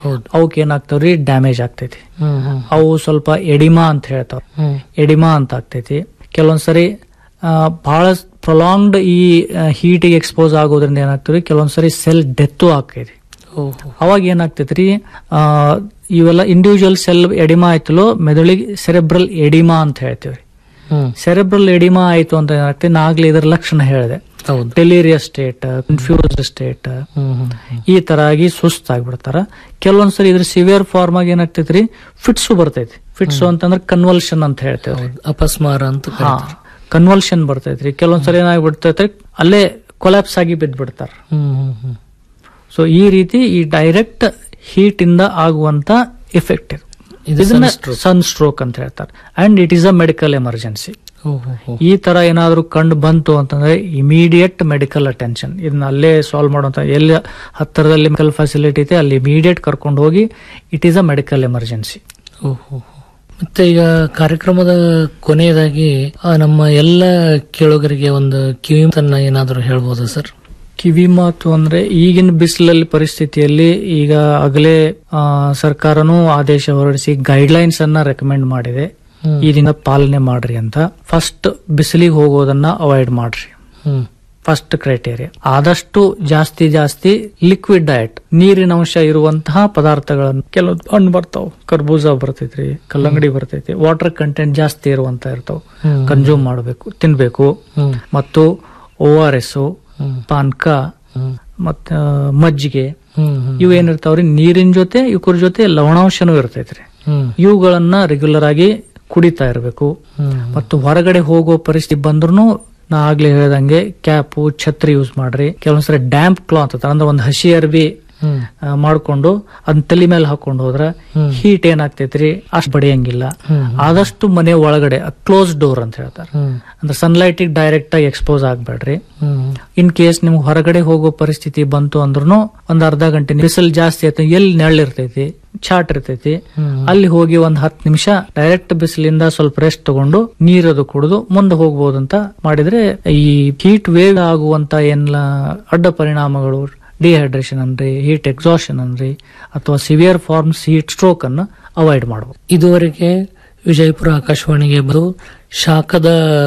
ಹೌದು ಅವಕ್ಕೆ ಏನಾಗ್ತಾವ್ರಿ ಡ್ಯಾಮೇಜ್ ಆಗ್ತೈತಿ ಹ್ಮ್ ಹ್ಮ್ ಅವು ಸ್ವಲ್ಪ ಎಡಿಮಾ ಅಂತ ಹೇಳ್ತಾವ ಹ್ಮ್ ಎಡಿಮಾ ಅಂತ ಆಗ್ತೈತಿ ಕೆಲವೊಂದ್ಸರಿ ಆ, ಬಹಳ ಪ್ರೊಲಾಂಗ್ಡ್ ಈ ಹೀಟಿಗೆ ಎಕ್ಸ್ಪೋಸ್ ಆಗೋದ್ರಿಂದ ಏನಾಗ್ತದೆ ಕೆಲವೊಂದ್ಸರಿ ಸೆಲ್ ಡೆತ್ತು ಆಗ್ತೈತಿ ಓಹೋ ಅವಾಗ ಏನಾಗ್ತೈತ್ರಿ ಆ, ಇವೆಲ್ಲ ಇಂಡಿವಿಜುವಲ್ ಸೆಲ್ ಎಡಿಮಾ ಆಯ್ತಲೋ ಮೆದುಳಿಗೆ ಸೆರೆಬ್ರಲ್ ಎಡಿಮಾ ಅಂತ ಹೇಳ್ತೀವಿ ಹ್ಮ್ ಸೆರೆಬ್ರಲ್ ಎಡಿಮಾ ಆಯ್ತು ಅಂತ ಏನಾಗ್ತದೆ ನಾಗ್ಲೇ ಇದರ ಲಕ್ಷಣ ಹೇಳಿದೆ ಹೌದು delirious state confused state hmm hmm hmm. ಈ ತರ ಆಗಿ ಸುಸ್ತಾಗ್ಬಿಡ್ತಾರ ಕೆಲವೊಂದ್ಸರಿ ಇದ್ರ ಸಿವಿಯರ್ ಫಾರ್ಮ್ ಆಗಿ ಏನಾಗ್ತೈತ್ರಿ ಫಿಟ್ಸು ಬರ್ತೈತಿ ಫಿಟ್ಸು ಅಂತಂದ್ರೆ ಕನ್ವಲ್ಷನ್ ಅಂತ ಹೇಳ್ತೇವೆ ಹೌದು ಅಪಸ್ಮಾರ ಅಂತ ಹಾ ಕರೀತಾರೆ ಕನ್ವಲ್ಷನ್ ಬರ್ತೈತ್ರಿ ಕೆಲವೊಂದ್ಸರಿ ಏನಾಗ್ಬಿಡ್ತೈತೆ ಅಲ್ಲೇ ಕೊಲ್ಯಾಪ್ಸ್ ಆಗಿ ಬಿದ್ದ್ಬಿಡ್ತಾರ ಹ್ಮ್ ಹ್ಮ್ ಹ್ಮ್ ಸೊ ಈ ರೀತಿ ಈ ಡೈರೆಕ್ಟ್ ಹೀಟ್ ಇಂದ ಆಗುವಂತ ಎಫೆಕ್ಟ್ ಇದು ಇದು ಇದನ್ನ sunstroke. ಸನ್ ಸ್ಟ್ರೋಕ್ ಅಂತ ಹೇಳ್ತಾರೆ and it is a medical emergency ಓಹೋ ಹೋ. ಈ ತರ ಏನಾದ್ರೂ ಕಂಡು ಬಂತು ಅಂತಂದ್ರೆ ಇಮಿಡಿಯೇಟ್ ಮೆಡಿಕಲ್ ಅಟೆನ್ಷನ್ ಇದನ್ನ ಅಲ್ಲೇ ಸಾಲ್ವ್ ಮಾಡುವಂತ ಎಲ್ಲಿ ಹತ್ತಿರದಲ್ಲಿ ಮೆಡಿಕಲ್ ಫೆಸಿಲಿಟಿ ಇದೆ ಅಲ್ಲಿ ಇಮಿಡಿಯೇಟ್ ಕರ್ಕೊಂಡು ಹೋಗಿ it is a medical emergency ಓಹೋ ಹೋ. ಮತ್ತೆ ಈಗ ಕಾರ್ಯಕ್ರಮದ ಕೊನೆಯದಾಗಿ ಆ, ನಮ್ಮ ಎಲ್ಲ ಕೇಳುಗರಿಗೆ ಒಂದು ಕಿವಿ ತನ್ನ ಏನಾದರೂ ಹೇಳ್ಬೋದಾ ಸರ್ ಕಿವಿ ಮಾತು ಅಂದ್ರೆ ಈಗಿನ ಬಿಸಿಲಲ್ಲಿ ಪರಿಸ್ಥಿತಿಯಲ್ಲಿ ಈಗ ಆಗಲೇ ಆ, ಸರ್ಕಾರನೂ ಆದೇಶ ಹೊರಡಿಸಿ ಗೈಡ್ಲೈನ್ಸ್ ಅನ್ನ ರೆಕಮೆಂಡ್ ಮಾಡಿದೆ ಹ್ಮ್. ಈ ದಿನ ಪಾಲನೆ ಮಾಡ್ರಿ ಅಂತ ಫಸ್ಟ್ ಬಿಸಿಲಿಗೆ ಹೋಗೋದನ್ನ ಅವಾಯ್ಡ್ ಮಾಡ್ರಿ ಹ್ಮ್ ಫಸ್ಟ್ ಕ್ರೈಟೇರಿಯಾ ಆದಷ್ಟು ಜಾಸ್ತಿ ಜಾಸ್ತಿ ಲಿಕ್ವಿಡ್ ಡಯಟ್ ನೀರಿನ ಅಂಶ ಇರುವಂತಹ ಪದಾರ್ಥಗಳನ್ನು ಕೆಲವು ಹಣ್ಣು ಬರ್ತಾವ ಕರ್ಬೂಜ ಬರ್ತೈತ್ರಿ ಕಲ್ಲಂಗಡಿ ಬರ್ತೈತಿ ವಾಟರ್ ಕಂಟೆಂಟ್ ಜಾಸ್ತಿ ಇರುವಂತ ಇರ್ತಾವ ಹ್ಮ್. ಕನ್ಸ್ಯೂಮ್ ಮಾಡಬೇಕು ತಿನ್ಬೇಕು ಹ್ಮ್ ಮತ್ತು ಓ ಆರ್ ಎಸ್ ಹ್ಮ್ ಪಾನ್ಕ ಹ್ಮ್ ಮತ್ತ ಮಜ್ಜಿಗೆ ಹ್ಮ್ ಹ್ಮ್ ಇವು ಏನಿರ್ತಾವ್ರಿ ನೀರಿನ ಜೊತೆ ಇವ್ರ ಜೊತೆ ಲವಣಾಂಶನೂ ಇರ್ತೈತ್ರಿ ಹ್ಮ್ ಇವುಗಳನ್ನ ರೆಗ್ಯುಲರ್ ಆಗಿ ಕುಡಿತಾ ಇರಬೇಕು ಹ್ಮ್ ಮತ್ತು ಹೊರಗಡೆ ಹೋಗೋ ಪರಿಸ್ಥಿತಿ ಬಂದ್ರು ನಾ ಆಗ್ಲೇ ಹೇಳ್ದಂಗೆ ಕ್ಯಾಪು ಛತ್ರಿ ಯೂಸ್ ಮಾಡ್ರಿ ಕೆಲವೊಂದ್ಸರಿ ಡ್ಯಾಂಪ್ ಕ್ಲಾತ್ ಅಂತ ಅಂದ್ರೆ ಒಂದು ಹಸಿ ಅರ್ಬಿ ಹ್ಮ್ ಆ, ಮಾಡ್ಕೊಂಡು ಅದನ್ನ ತಲೆ ಮೇಲೆ ಹಾಕೊಂಡು ಹೋದ್ರ ಹ್ಮ್. ಹೀಟ್ ಏನಾಗ್ತೈತ್ರಿ ಅಷ್ಟು ಬಡಿಯಂಗಿಲ್ಲ ಹ್ಮ್. ಆದಷ್ಟು ಮನೆ ಒಳಗಡೆ ಕ್ಲೋಸ್ ಡೋರ್ ಅಂತ ಹೇಳ್ತಾರೆ ಹ್ಮ್ ಅಂದ್ರೆ ಸನ್ಲೈಟ್ ಡೈರೆಕ್ಟ್ ಆಗಿ ಎಕ್ಸ್ಪೋಸ್ ಆಗ್ಬೇಡ್ರಿ ಹ್ಮ್ ಇನ್ ಕೇಸ್ ನಿಮ್ಗೆ ಹೊರಗಡೆ ಹೋಗೋ ಪರಿಸ್ಥಿತಿ ಬಂತು ಅಂದ್ರೂ ಒಂದ್ ಅರ್ಧ ಗಂಟೆ ಬಿಸಿಲು ಜಾಸ್ತಿ ಆಯ್ತು ಎಲ್ಲಿ ನೆರಳಿರ್ತೈತಿ ಚಾಟ್ ಇರ್ತೈತಿ ಹ್ಮ್. ಅಲ್ಲಿ ಹೋಗಿ ಒಂದ್ ಹತ್ತು ನಿಮಿಷ ಡೈರೆಕ್ಟ್ ಬಿಸಿಲಿಂದ ಸ್ವಲ್ಪ ರೆಸ್ಟ್ ತಗೊಂಡು ನೀರದು ಕುಡಿದು ಮುಂದೆ ಹೋಗ್ಬೋದು ಅಂತ ಮಾಡಿದ್ರೆ ಈ ಹೀಟ್ ವೇವ್ ಆಗುವಂತ ಎಲ್ಲ ಅಡ್ಡ ಪರಿಣಾಮಗಳು ಡಿಹೈಡ್ರೇಷನ್ ಅನ್ರಿ ಹೀಟ್ ಎಕ್ಸಾಷನ್ ಅನ್ರಿ ಅಥವಾ ಸಿವಿಯರ್ ಫಾರ್ಮ್ಸ್ ಹೀಟ್ ಸ್ಟ್ರೋಕ್ ಅನ್ನು ಅವಾಯ್ಡ್ ಮಾಡಬಹುದು ಇದುವರೆಗೆ ವಿಜಯಪುರ ಆಕಾಶವಾಣಿಗೆ ಬಂದು ಶಾಖದ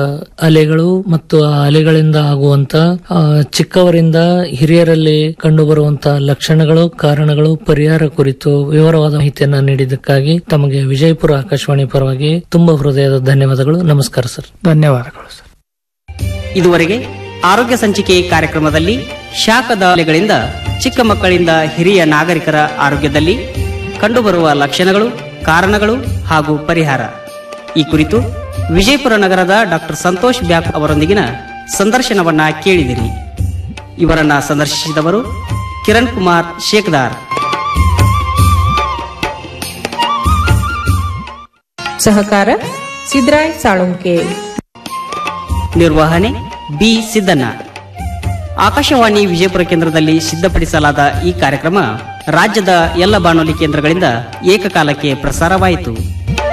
ಅಲೆಗಳು ಮತ್ತು ಆ ಅಲೆಗಳಿಂದ ಆಗುವಂತ ಆ, ಚಿಕ್ಕವರಿಂದ ಹಿರಿಯರಲ್ಲಿ ಕಂಡುಬರುವಂತ ಲಕ್ಷಣಗಳು ಕಾರಣಗಳು ಪರಿಹಾರ ಕುರಿತು ವಿವರವಾದ ಮಾಹಿತಿಯನ್ನ ನೀಡಿದ್ದಕ್ಕಾಗಿ ತಮಗೆ ವಿಜಯಪುರ ಆಕಾಶವಾಣಿ ಪರವಾಗಿ ತುಂಬಾ ಹೃದಯದ ಧನ್ಯವಾದಗಳು ನಮಸ್ಕಾರ ಸರ್ ಧನ್ಯವಾದಗಳು ಸರ್ ಇದುವರೆಗೆ ಆರೋಗ್ಯ ಸಂಚಿಕೆ ಕಾರ್ಯಕ್ರಮದಲ್ಲಿ ಶಾಖದ ಅಲೆಗಳಿಂದ ಚಿಕ್ಕ ಮಕ್ಕಳಿಂದ ಹಿರಿಯ ನಾಗರಿಕರ ಆರೋಗ್ಯದಲ್ಲಿ ಕಂಡುಬರುವ ಲಕ್ಷಣಗಳು ಕಾರಣಗಳು ಹಾಗೂ ಪರಿಹಾರ ಈ ಕುರಿತು ವಿಜಯಪುರ ನಗರದ ಡಾಕ್ಟರ್ ಸಂತೋಷ್ ಬ್ಯಾಕ್ ಅವರೊಂದಿಗಿನ ಸಂದರ್ಶನವನ್ನ ಕೇಳಿದಿರಿ ಇವರನ್ನ ಸಂದರ್ಶಿಸಿದವರು ಕಿರಣ್ ಕುಮಾರ್ ಶೇಕ್ದಾರ್ ಸಹಕಾರ ಸಿದ್ರಾಯ್ ಸಾಳುಂಕೆ ನಿರ್ವಹಣೆ ಬಿ ಸಿದ್ದಣ್ಣ ಆಕಾಶವಾಣಿ ವಿಜಯಪುರ ಕೇಂದ್ರದಲ್ಲಿ ಸಿದ್ಧಪಡಿಸಲಾದ ಈ ಕಾರ್ಯಕ್ರಮ ರಾಜ್ಯದ ಎಲ್ಲ ಬಾನುಲಿ ಕೇಂದ್ರಗಳಿಂದ ಏಕಕಾಲಕ್ಕೆ ಪ್ರಸಾರವಾಯಿತು